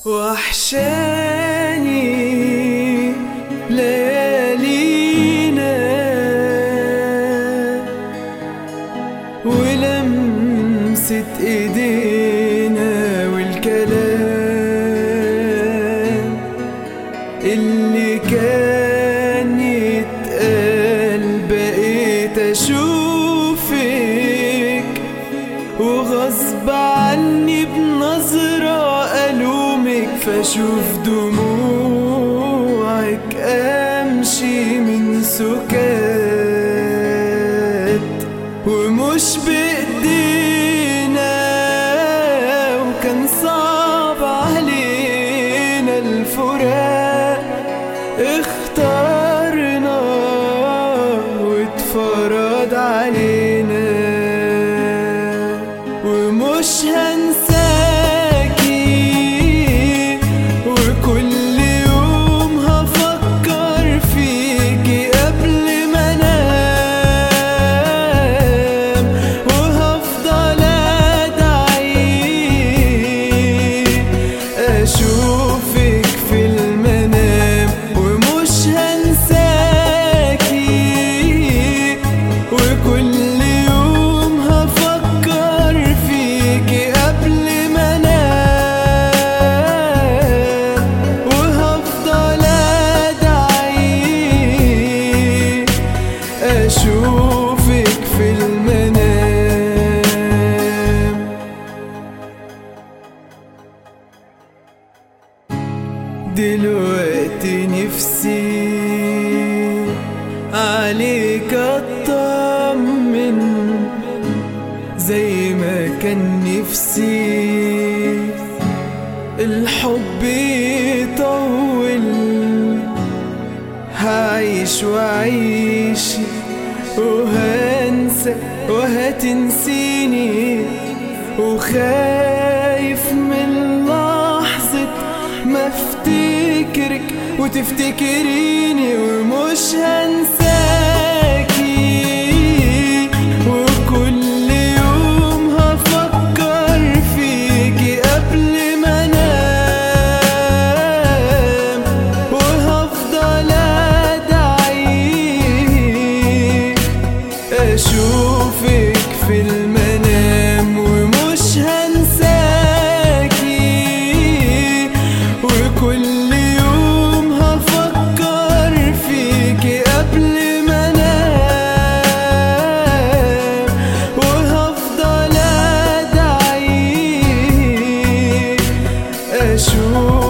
وحشاني ليالينا ولمسة ايدينا والكلام اللي كان يتقال بقيت اشوفك وغصب عني بنظرة ألومك فاشوف دموعك امشي من سكات ومش بايدينا وكان صعب علينا الفراق اخترنا واتفرض علينا ومش هنساكي وكل يوم هفكر فيكي قبل ما انام وهفضل ادعي اشوفك في المنام ومش هنساكي وكل يوم هفكر فيكي قبل ما انام وهفضل ادعي اشوفك في المنام دلوقتي نفسي عليك اطمن زي ما كان نفسي الحب يطول هعيش وعيش وهنسى وهتنسيني وخايف من لحظة ما افتكرك وتفتكريني ومش هنساكي وكل يوم هفكر فيكي قبل ما انام وهفضل ادعي اشوفك في المنام ومش هنساكي وكل يوم هفكر فيكي قبل ما انام وهفضل ادعي اشوف